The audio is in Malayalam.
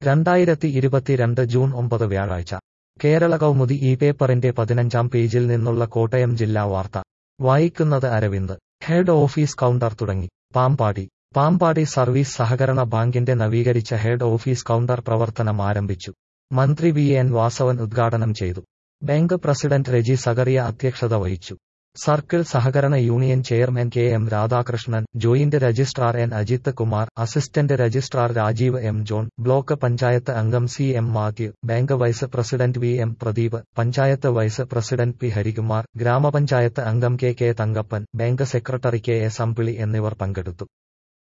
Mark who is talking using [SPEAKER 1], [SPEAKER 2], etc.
[SPEAKER 1] രണ്ടായിരത്തി ഇരുപത്തിരണ്ട് ജൂൺ ഒമ്പത് വ്യാഴാഴ്ച കേരള കൗമുദി ഈ പേപ്പറിന്റെ പതിനഞ്ചാം പേജിൽ നിന്നുള്ള കോട്ടയം ജില്ലാ വാർത്ത വായിക്കുന്നത് അരവിന്ദ് ഹെഡ് ഓഫീസ് കൗണ്ടർ തുടങ്ങി പാമ്പാടി പാമ്പാടി സർവീസ് സഹകരണ ബാങ്കിന്റെ നവീകരിച്ച ഹെഡ് ഓഫീസ് കൗണ്ടർ പ്രവർത്തനം ആരംഭിച്ചു മന്ത്രി വി എൻ വാസവൻ ഉദ്ഘാടനം ചെയ്തു ബാങ്ക് പ്രസിഡന്റ് രജി സഗറിയ അധ്യക്ഷത വഹിച്ചു സർക്കിൾ സഹകരണ union chairman K M Radhakrishnan joint registrar N Ajith Kumar assistant registrar Rajeev M John block panchayat അംഗം C M Mathew bank vice president V M Pradeep panchayat vice president P Harikumar ഗ്രാമപഞ്ചായത്ത് അംഗം K K Thankappan bank secretary K S Ambili എന്നിവർ പങ്കെടുത്തു